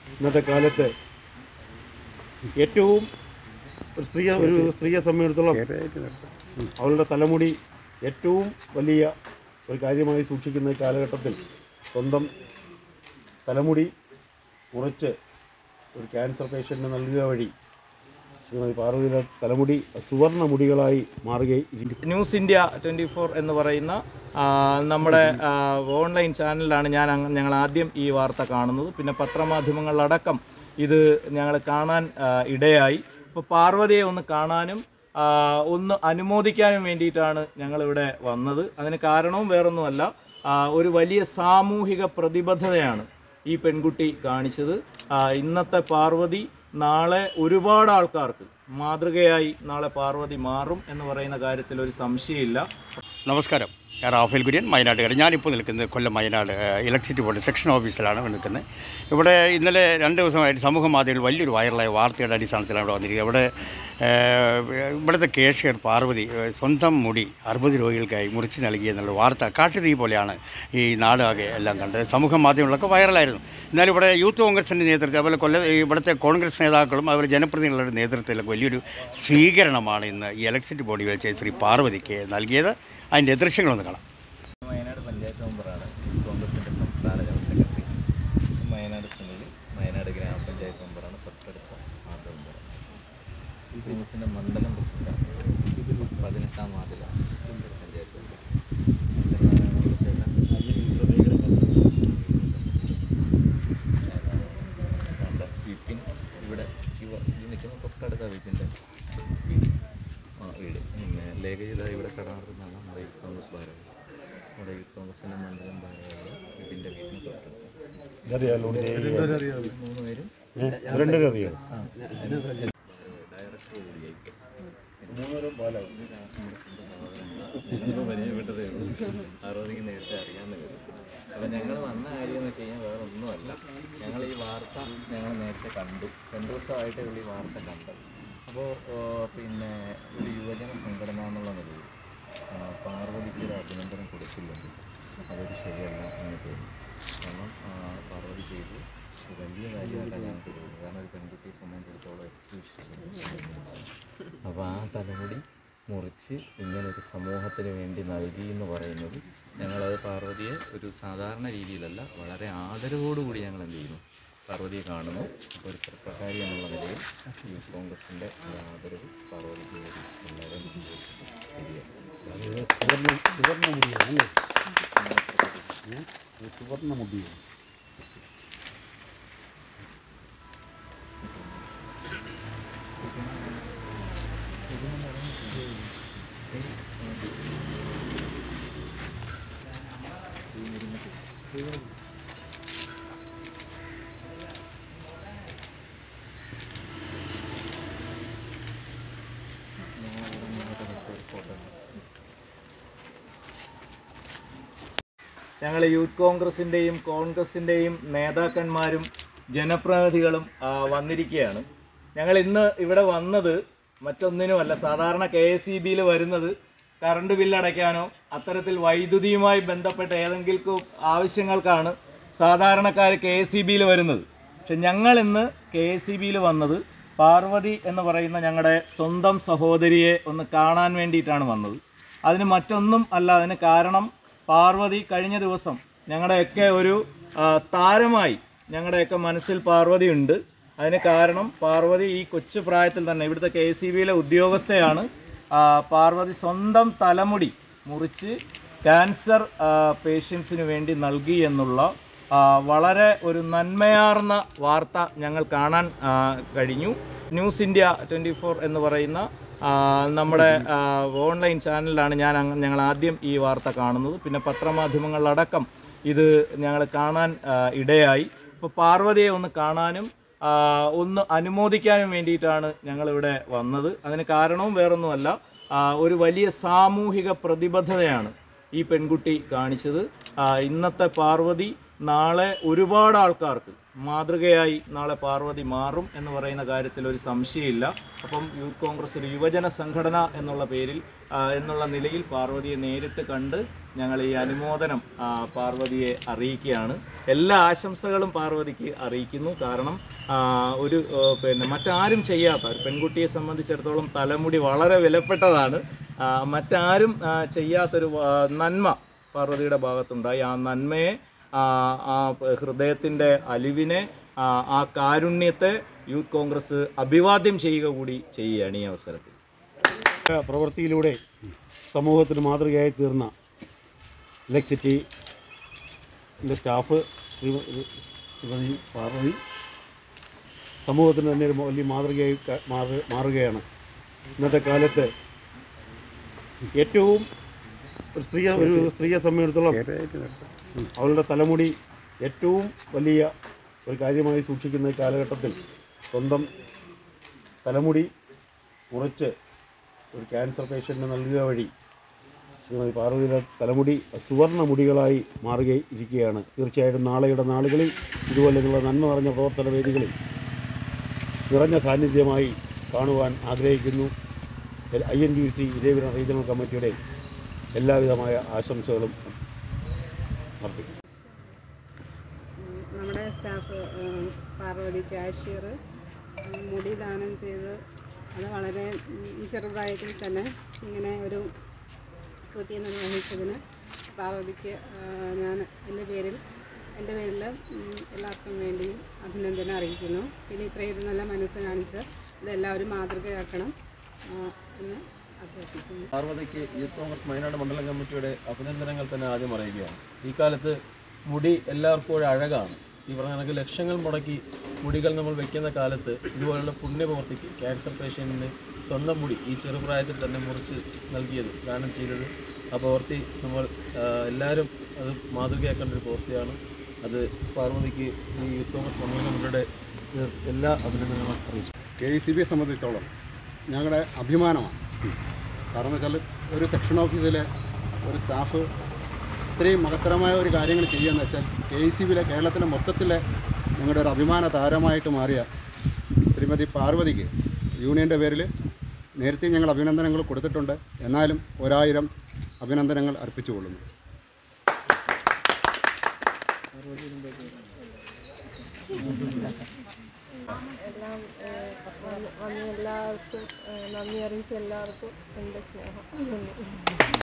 ഇന്നത്തെ കാലത്ത് ഏറ്റവും ഒരു സ്ത്രീയെ ഒരു സ്ത്രീയെ സംബന്ധിച്ചിടത്തോളം അവളുടെ തലമുടി ഏറ്റവും വലിയ ഒരു കാര്യമായി സൂക്ഷിക്കുന്ന ഈ കാലഘട്ടത്തിൽ സ്വന്തം തലമുടി കുറച്ച് ഒരു ക്യാൻസർ പേഷ്യൻറ്റിന് നൽകുക വഴി ശ്രീമതി പാർവതിയുടെ തലമുടി സുവർണ്ണ മുടികളായി മാറുകയും ന്യൂസ് ഇന്ത്യ ട്വൻറ്റി ഫോർ എന്ന് പറയുന്ന ആ, നമ്മുടെ ആ, ഓൺലൈൻ ചാനലിലാണ് ഞാൻ അങ്ങ് ഞങ്ങൾ ആദ്യം ഈ വാർത്ത കാണുന്നത് പിന്നെ പത്രമാധ്യമങ്ങളിലടക്കം ഇത് ഞങ്ങൾ കാണാൻ ആ, ഇടയായി അപ്പോൾ പാർവതിയെ ഒന്ന് കാണാനും ആ, ഒന്ന് അനുമോദിക്കാനും വേണ്ടിയിട്ടാണ് ഞങ്ങളിവിടെ വന്നത് അതിന് കാരണവും വേറൊന്നുമല്ല ആ, ഒരു വലിയ സാമൂഹിക പ്രതിബദ്ധതയാണ് ഈ പെൺകുട്ടി കാണിച്ചത് ആ, ഇന്നത്തെ പാർവതി നാളെ ഒരുപാട് ആൾക്കാർക്ക് മാതൃകയായി നാളെ പാർവതി മാറും എന്ന് പറയുന്ന കാര്യത്തിൽ ഒരു സംശയമില്ല നമസ്കാരം ഞാൻ റാഫേൽ കുര്യൻ വയനാട്ടുകാരൻ ഞാനിപ്പോൾ നിൽക്കുന്നത് കൊല്ലം വയനാട് ഏഹ്, ഇലക്ട്രിസിറ്റി ബോർഡ് സെക്ഷൻ ഓഫീസിലാണ് ഇവിടെ നിൽക്കുന്നത് ഇവിടെ ഇന്നലെ രണ്ട് ദിവസമായിട്ട് സമൂഹ മാധ്യമങ്ങളിൽ വലിയൊരു വൈറലായ വാർത്തയുടെ അടിസ്ഥാനത്തിലാണ് ഇവിടെ വന്നിരിക്കുന്നത് ഇവിടെ ഏഹ്, ഇവിടുത്തെ കേഷ്യർ പാർവതി ഏഹ്, സ്വന്തം മുടി അറുപത് രോഗികൾക്കായി മുറിച്ച് നൽകി എന്നുള്ള വാർത്ത കാട്ടുതീ പോലെയാണ് ഈ നാടാകെ എല്ലാം കണ്ടത് സമൂഹ മാധ്യമങ്ങളിലൊക്കെ വൈറലായിരുന്നു എന്നാൽ ഇവിടെ യൂത്ത് കോൺഗ്രസിൻ്റെ നേതൃത്വം അതുപോലെ കൊല്ല ഇവിടുത്തെ കോൺഗ്രസ് നേതാക്കളും അതുപോലെ ജനപ്രതിനിധികളുടെ നേതൃത്വത്തിലൊക്കെ വലിയൊരു സ്വീകരണമാണ് ഇന്ന് ഈ ഇലക്ട്രിസിറ്റി ബോർഡിൽ വെച്ച് ശ്രീ പാർവതിക്ക് നൽകിയത് അതിൻ്റെ ദൃശ്യങ്ങളൊന്ന് കാണാം വയനാട് പഞ്ചായത്ത് മെമ്പറാണ് കോൺഗ്രസിൻ്റെ സംസ്ഥാന ജനറൽ സെക്രട്ടറി വയനാട് സുനിൽ വയനാട് ഗ്രാമപഞ്ചായത്ത് മെമ്പറാണ് തൊട്ടടുത്ത വാർഡ് മെമ്പർ കോൺഗ്രസിൻ്റെ മണ്ഡലം പ്രസിഡന്റാണ് പതിനെട്ടാം വാർഡിലാണ് പഞ്ചായത്ത് മെമ്പർ വിപിൻ ഇവിടെ ഇവ ഇത് നിൽക്കുന്ന തൊട്ടടുത്ത വിപിൻ്റെ ആ വീട് പിന്നെ ലേഖയിത ഇവിടെ കടാറുന്നാണ് നമ്മുടെ യൂത്ത് കോൺഗ്രസ് ഭാരവാഹി നമ്മുടെ യൂത്ത് കോൺഗ്രസിൻ്റെ മണ്ഡലം ഭാരവാഹി ഇതിൻ്റെ വീട്ടിന് തൊട്ടടുത്ത് മൂന്ന് പേരും രണ്ടുപേരും അറിയാം ഡയറക്ടർ കൂടിയായി ഞങ്ങൾ പരിചയപ്പെട്ടതേ ഉള്ളൂ അറുപതിക്ക് നേരത്തെ അറിയാമെന്ന് വരും അപ്പം ഞങ്ങൾ വന്ന കാര്യം എന്ന് വെച്ച് കഴിഞ്ഞാൽ വേറെ ഒന്നുമല്ല ഞങ്ങൾ ഈ വാർത്ത ഞങ്ങൾ നേരത്തെ കണ്ടു രണ്ട് ദിവസമായിട്ടേ ഉള്ളൂ ഈ വാർത്ത കണ്ടത് അപ്പോൾ പിന്നെ ഒരു യുവജന സംഘടന എന്നുള്ള നിലയിൽ ആ, പാർവതിക്ക് ഒരു അഭിനന്ദനം കൊടുത്തില്ലെങ്കിൽ അതൊരു ശരിയല്ല എന്ന് തോന്നി കാരണം ആ, പാർവതി ചെയ്തു ഒരു വലിയ കാര്യമായിട്ടാണ് ഞങ്ങൾക്ക് തോന്നുന്നത് കാരണം ഒരു പെൺകുട്ടിയെ സംബന്ധിച്ചിടത്തോളം ഏറ്റവും അപ്പോൾ ആ തലമുടി മുറിച്ച് ഇങ്ങനൊരു സമൂഹത്തിന് വേണ്ടി നൽകി എന്ന് പറയുന്നത് ഞങ്ങളത് പാർവതിയെ ഒരു സാധാരണ രീതിയിലല്ല വളരെ ആദരവോടുകൂടി ഞങ്ങൾ എന്ത് ചെയ്യുന്നു പാർവതിയെ കാണുന്നു അപ്പോൾ ഒരു ചെറുപ്പക്കാരി എന്നുള്ള നിലയിൽ യൂത്ത് കോൺഗ്രസിൻ്റെ ഒരു ആദരവ് പാർവതിക്ക് വേണ്ടി എല്ലാവരും ശരിയാണ് സുവർണ്ണ സുവർണ്ണ മുടിയാണ് അല്ലേ ഏ? ഒരു സുവർണ്ണ മുടിയാണ് ഞങ്ങൾ യൂത്ത് കോൺഗ്രസിൻ്റെയും കോൺഗ്രസിൻ്റെയും നേതാക്കന്മാരും ജനപ്രതിനിധികളും ആ, വന്നിരിക്കുകയാണ് ഞങ്ങൾ ഇന്ന് ഇവിടെ വന്നത് മറ്റൊന്നിനുമല്ല സാധാരണ കെ എസ് ഇ ബിയിൽ വരുന്നത് കറണ്ട് ബില്ല് അടയ്ക്കാനോ അത്തരത്തിൽ വൈദ്യുതിയുമായി ബന്ധപ്പെട്ട ഏതെങ്കിലും ആവശ്യങ്ങൾക്കാണ് സാധാരണക്കാർ കെ എസ് ഇ ബിയിൽ വരുന്നത് പക്ഷെ ഞങ്ങൾ ഇന്ന് കെ എസ് ഇ ബിയിൽ വന്നത് പാർവതി എന്ന് പറയുന്ന ഞങ്ങളുടെ സ്വന്തം സഹോദരിയെ ഒന്ന് കാണാൻ വേണ്ടിയിട്ടാണ് വന്നത് അതിന് മറ്റൊന്നും അല്ല അതിന് കാരണം പാർവതി കഴിഞ്ഞ ദിവസം ഞങ്ങളുടെയൊക്കെ ഒരു ആ, താരമായി ഞങ്ങളുടെയൊക്കെ മനസ്സിൽ പാർവതി ഉണ്ട് അതിന് കാരണം പാർവതി ഈ കൊച്ചു പ്രായത്തിൽ തന്നെ ഇവിടുത്തെ കെ സി ബിയിലെ ഉദ്യോഗസ്ഥയാണ് ആ, പാർവതി സ്വന്തം തലമുടി മുറിച്ച് ക്യാൻസർ പേഷ്യൻസിന് വേണ്ടി നൽകി എന്നുള്ള ആ, വളരെ ഒരു നന്മയാർന്ന വാർത്ത ഞങ്ങൾ കാണാൻ ആ, കഴിഞ്ഞു ന്യൂസ് ഇന്ത്യ ട്വൻറ്റി ഫോർ എന്ന് പറയുന്ന ആ, നമ്മുടെ ആ, ഓൺലൈൻ ചാനലിലാണ് ഞാൻ അങ്ങ് ഞങ്ങൾ ആദ്യം ഈ വാർത്ത കാണുന്നത് പിന്നെ പത്രമാധ്യമങ്ങളിലടക്കം ഇത് ഞങ്ങൾ കാണാൻ ആ, ഇടയായി അപ്പോൾ പാർവതിയെ ഒന്ന് കാണാനും ആ, ഒന്ന് അനുമോദിക്കാനും വേണ്ടിയിട്ടാണ് ഞങ്ങളിവിടെ വന്നത് അതിന് കാരണവും വേറൊന്നുമല്ല ആ, ഒരു വലിയ സാമൂഹിക പ്രതിബദ്ധതയാണ് ഈ പെൺകുട്ടി കാണിച്ചത് ആ, ഇന്നത്തെ പാർവതി നാളെ ഒരുപാട് ആൾക്കാർക്ക് മാതൃകയായി നാളെ പാർവതി മാറും എന്ന് പറയുന്ന കാര്യത്തിൽ ഒരു സംശയമില്ല അപ്പം യൂത്ത് കോൺഗ്രസ് ഒരു യുവജന സംഘടന എന്നുള്ള പേരിൽ ആ, എന്നുള്ള നിലയിൽ പാർവതിയെ നേരിട്ട് കണ്ട് ഞങ്ങൾ ഈ അനുമോദനം ആ, പാർവതിയെ അറിയിക്കുകയാണ് എല്ലാ ആശംസകളും പാർവതിക്ക് അറിയിക്കുന്നു കാരണം ആ, ഒരു ആ, പിന്നെ മറ്റാരും ചെയ്യാത്ത ഒരു പെൺകുട്ടിയെ സംബന്ധിച്ചിടത്തോളം തലമുടി വളരെ വിലപ്പെട്ടതാണ് ആ, മറ്റാരും ആ, ചെയ്യാത്തൊരു ആ, നന്മ പാർവതിയുടെ ഭാഗത്തുണ്ടായി ആ നന്മയെ ആ, ആ ഹൃദയത്തിൻ്റെ അലിവിനെ ആ, ആ കാരുണ്യത്തെ യൂത്ത് കോൺഗ്രസ് അഭിവാദ്യം ചെയ്യുക കൂടി ചെയ്യുകയാണ് ഈ അവസരത്തിൽ പ്രവൃത്തിയിലൂടെ സമൂഹത്തിന് മാതൃകയായി തീർന്ന ഇലക്ട്രിസിറ്റിൻ്റെ സ്റ്റാഫ് ശ്രീമതി ശ്രീമതി പാർവതി സമൂഹത്തിന് തന്നെ ഒരു വലിയ മാതൃകയായി ക- മാറു മാറുകയാണ് ഇന്നത്തെ കാലത്ത് ഏറ്റവും ഒരു സ്ത്രീയെ ഒരു സ്ത്രീയെ സംബന്ധിച്ചിടത്തോളം അവളുടെ തലമുടി ഏറ്റവും വലിയ ഒരു കാര്യമായി സൂക്ഷിക്കുന്ന ഈ കാലഘട്ടത്തിൽ സ്വന്തം തലമുടി മുറിച്ച് ഒരു ക്യാൻസർ പേഷ്യൻറ്റിന് നൽകുക വഴി ശ്രീമതി പാർവതിയുടെ തലമുടി സുവർണ്ണ മുടികളായി മാറുകയിരിക്കുകയാണ് തീർച്ചയായിട്ടും നാളെയുടെ നാളുകളിൽ ഇതുപോലെയുള്ള നന്മ നിറഞ്ഞ പ്രവർത്തന വേദികളിൽ നിറഞ്ഞ സാന്നിധ്യമായി കാണുവാൻ ആഗ്രഹിക്കുന്നു I N D C Vijayapuram regional കമ്മിറ്റിയുടെ എല്ലാവിധമായ ആശംസകളും അർപ്പിക്കുന്നു നമ്മുടെ സ്റ്റാഫ് ഉം, പാർവതി കാഷ്യർ ഉം, മുടി ദാനം ചെയ്ത് അത് വളരെ ഉം, ചെറുപ്രായത്തിൽ തന്നെ ഇങ്ങനെ ഒരു കൃത്യം നിർവഹിച്ചതിന് പാർവതിക്ക് ആ, ഞാൻ എൻ്റെ പേരിൽ എൻ്റെ പേരിൽ ഉം, എല്ലാവർക്കും വേണ്ടിയും അഭിനന്ദനം അറിയിക്കുന്നു പിന്നെ ഇത്രയും ഒരു നല്ല മനസ്സ് കാണിച്ച് ഇതെല്ലാവരും മാതൃകയാക്കണം ആ, എന്ന് അഭ്യർത്ഥിക്കുന്നു പാർവതിക്ക് യൂത്ത് കോൺഗ്രസ് വയനാട് മണ്ഡലം കമ്മിറ്റിയുടെ അഭിനന്ദനങ്ങൾ തന്നെ ആദ്യം അറിയിക്കുകയാണ് ഈ കാലത്ത് മുടി എല്ലാവർക്കും ഒരു അഴകാണ് ഈ പറഞ്ഞ കണക്ക് ലക്ഷങ്ങൾ മുടക്കി മുടികൾ നമ്മൾ വെക്കുന്ന കാലത്ത് ഇതുപോലുള്ള പുണ്യപ്രവർത്തിക്ക് ക്യാൻസർ പേഷ്യൻറ്റിന് സ്വന്തം മുടി ഈ ചെറുപ്രായത്തിൽ തന്നെ മുറിച്ച് നൽകിയത് ദാനം ചെയ്തത് ആ പ്രവൃത്തി നമ്മൾ ആ, എല്ലാവരും അത് മാതൃകയാക്കേണ്ട ഒരു പ്രവൃത്തിയാണ് അത് പാർവതിക്ക് ഈ യൂത്ത് കോൺഗ്രസ് മണ്ഡലം കമ്മിറ്റിയുടെ ഇത് എല്ലാ അഭിനന്ദനങ്ങളും അറിയിച്ചു കെ ഇ സി ബിയെ സംബന്ധിച്ചോളം ഞങ്ങളുടെ അഭിമാനമാണ് കാരണം എന്ന് വെച്ചാൽ ഒരു സെക്ഷൻ ഓഫീസിലെ ഒരു സ്റ്റാഫ് ഇത്രയും മഹത്തരമായ ഒരു കാര്യങ്ങൾ ചെയ്യുകയെന്ന് വെച്ചാൽ കെ ഇ സി ബിയിലെ കേരളത്തിലെ മൊത്തത്തിലെ ഞങ്ങളുടെ ഒരു അഭിമാന താരമായിട്ട് മാറിയ ശ്രീമതി പാർവതിക്ക് യൂണിയൻ്റെ പേരിൽ നേരത്തെ ഞങ്ങൾ അഭിനന്ദനങ്ങൾ കൊടുത്തിട്ടുണ്ട് എന്നാലും ഒരായിരം അഭിനന്ദനങ്ങൾ അർപ്പിച്ചുകൊള്ളുന്നു എല്ലാം ഏഹ്, വന്ന് വന്ന് എല്ലാവർക്കും ഏഹ്, നന്ദി അറിയിച്ച എല്ലാവർക്കും എൻ്റെ സ്നേഹം നന്ദി